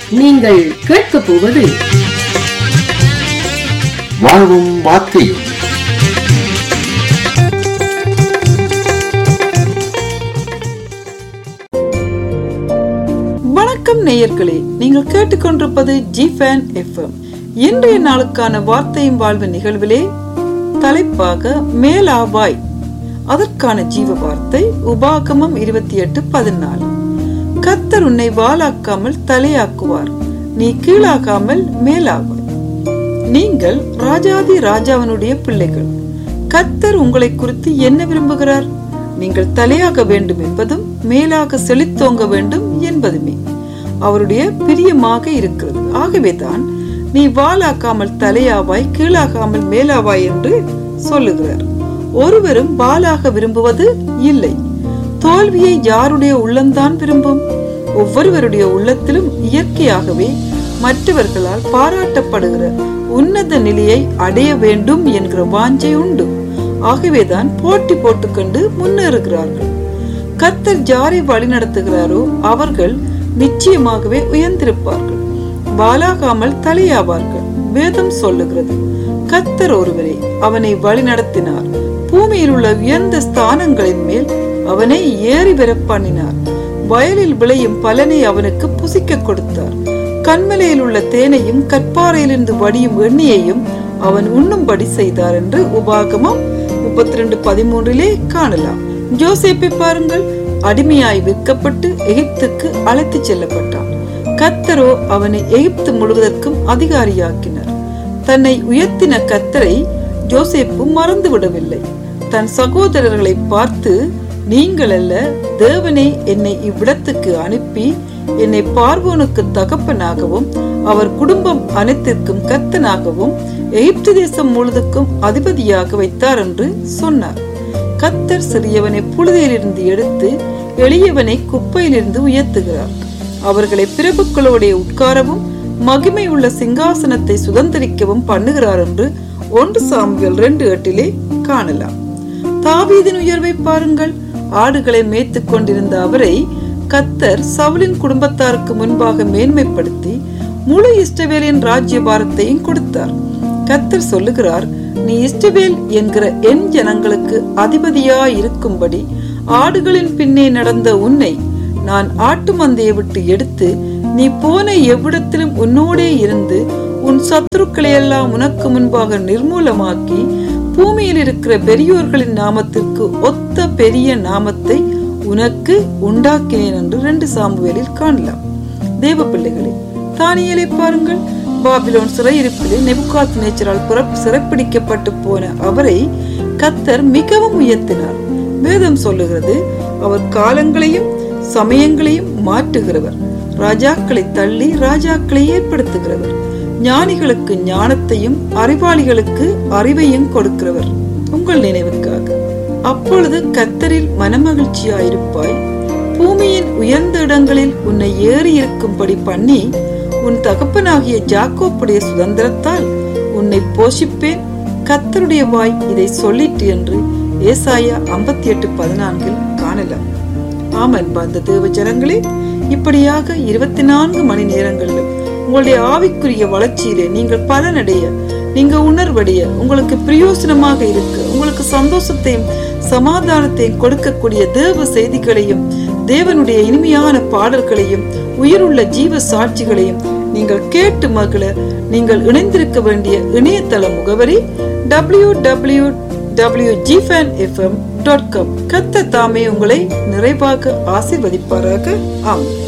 நீங்கள் கேட்கப் போவது வாழ்வும் வார்த்தையும் வணக்கம் நேயர்களே நீங்கள் கேட்டுக்கொண்டிருப்பது ஜி ஃபேன் எஃப்எம் இன்றைய நாளுக்கான வார்த்தையும் வாழ்வு நிகழ்விலே தலைப்பாக மேலாவாய் அதற்கான ஜீவ வார்த்தை உபாகமம் இருபத்தி எட்டு பதினாலு கத்தர் உன்னை வாளாக்காமல் தலையாக்குவார் நீ கீழாகாமல் மேலாவாய் நீங்கள் ராஜாதி ராஜாவினுடைய பிள்ளைகள் கத்தர் உங்களை குறித்து என்ன விரும்புகிறார் நீங்கள் தலையாக வேண்டும் என்பதும் மேலாக செழித்தோங்க வேண்டும் என்பதுமே அவருடைய பிரியமாக இருக்கிறது ஆகவேதான் நீ வாளாக்காமல் தலையாவாய் கீழாகாமல் மேலாவாய் என்று சொல்லுகிறார் ஒருவரும் வாளாக விரும்புவது இல்லை தோல்வியை யாருடைய உள்ளம்தான் விரும்பும் ஒவ்வொருவருடைய உள்ளத்திலும் இயற்கையாகவே மற்றவர்களால் பாராட்டப்படுகிற உன்னத நிலையை அடைய வேண்டும் என்கிற வாஞ்சை உண்டு ஆகவேதான் போட்டி போட்டுக்கொண்டு முன்னேறுகிறார்கள் கத்தர் ஜாரை வழி நடத்துகிறாரோ அவர்கள் நிச்சயமாகவே உயர்ந்திருப்பார்கள் வாலாகாமல் தலையாவார்கள் வேதம் சொல்லுகிறது கத்தர் ஒருவரே அவனை வழி நடத்தினார் பூமியில் உள்ள உயர்ந்த ஸ்தானங்களின் மேல் அவனை ஏறி வர பண்ணினார் வயலில் விளையும் பலனை அவனுக்கு புசிக்க கொடுத்தார் கண்மலையில் உள்ள தேனையும் கற்பாறையிலிருந்து வடியும் எண்ணெயையும் அவன் உண்ணும்படி செய்தார் என்று உபாகமம் முப்பத்தி ரெண்டு பதிமூன்றிலே காணலாம் ஜோசேப்பை பாருங்கள் அடிமையாய் விற்கப்பட்டு எகிப்துக்கு அழைத்து செல்லப்பட்டான் கத்தரோ அவனை எகிப்து முழுவதற்கும் அதிகாரியாக்கினார் தன்னை உயர்த்தின கத்தரை ஜோசேப்பு மறந்து விடவில்லை தன் சகோதரர்களை பார்த்து நீங்கள் அல்ல தேவனே என்னை இவ்விடத்துக்கு அனுப்பி என்னை பார்வோனுக்கு தகப்பனாகவும் அவர் குடும்பம் அனைத்திற்கும் கத்தனாகவும் எகிப்து தேசம் முழுதுக்கும் அதிபதியாக வைத்தார் என்று சொன்னார் கத்தர் சிறியவனை புழுதியிலிருந்து எடுத்து எளியவனை குப்பையிலிருந்து உயர்த்துகிறார் அவர்களை பிரபுக்களோட உட்காரவும் மகிமை உள்ள சிங்காசனத்தை சுதந்திரிக்கவும் பண்ணுகிறார் என்று ஒன்று சாமுவேல் ரெண்டு எட்டிலே காணலாம் தாவீதின் உயர்வை பாருங்கள் ஆடுகளை மேய்த்து கொண்டிருந்த அவரை கத்தர் சவுலின் குடும்பத்தாருக்கு முன்பாக மேன்மைப்படுத்தி முழு இஷ்டவேலின் ராஜ்ய பாரத்தையும் கொடுத்தார் கத்தர் சொல்லுகிறார் நீ இஷ்டவேல் என்கிற என் ஜனங்களுக்கு அதிபதியா இருக்கும்படி ஆடுகளின் பின்னே நடந்த உன்னை நான் ஆட்டு மந்தையை விட்டு எடுத்து நீ போன எவ்விடத்திலும் உன்னோடே இருந்து உன் சத்துருக்களை எல்லாம் உனக்கு முன்பாக நிர்மூலமாக்கி பூமியில் இருக்கிற பெரியோர்களின் நாமத்திற்கு ஒத்த பெரிய நாமத்தை உனக்கு உண்டாக்கினேன் என்று ரெண்டு சாமுவேலில் காணலாம் தேவ பிள்ளைகளே தானியலை பாருங்கள் பாபிலோன் சிறையிருப்பிலே நெபுகாத் நேச்சரால் சிறைப்பிடிக்கப்பட்டு போன அவரை கத்தர் மிகவும் உயர்த்தினார் வேதம் சொல்லுகிறது அவர் காலங்களையும் சமயங்களையும் மாற்றுகிறவர் ராஜாக்களை தள்ளி ராஜாக்களை ஏற்படுத்துகிறவர் ஞானிகளுக்கு ஞானத்தையும் அறிவாளிகளுக்கு அறிவையும் கொடுக்கிறவர் உங்கள் நினைவுக்காக அப்பொழுது கத்தரில் மனமகிழ்ச்சியாயிருப்பாய் பூமியின் உயர்ந்த இடங்களில் உன்னை ஏறி இருக்கும்படி பண்ணி உன் தகப்பனாகிய ஜாக்கோப்புடைய சுதந்திரத்தால் உன்னை போஷிப்பேன் கத்தருடைய வாய் இதை சொல்லிட்டு என்று ஏசாயா ஐம்பத்தி எட்டு பதினான்கில் காணலாம் ஆமன் பாந்த தேவ ஜனங்களே இப்படியாக இருபத்தி நான்கு மணி நேரங்களிலும் உங்களுடைய ஆவிக்குரிய வளர்ச்சியிலே நீங்கள் பலனடைய நீங்க உணர்வடைய உங்களுக்கு பிரயோசனமாக இருக்க உங்களுக்கு சந்தோஷத்தையும் சமாதானத்தையும் கொடுக்கக்கூடிய தேவ செய்திகளையும் தேவனுடைய இனிமையான பாடல்களையும் உயிருள்ள ஜீவ சாட்சிகளையும் நீங்கள் கேட்டு மகிழ நீங்கள் இணைந்திருக்க வேண்டிய இணையதள முகவரி டபிள்யூ டபிள்யூ டபிள்யூ ஜிஃபேன் எஃப்எம் டாட் காம் கத்த தாமே உங்களை நிறைவாக ஆசிர்வதிப்பாராக ஆம்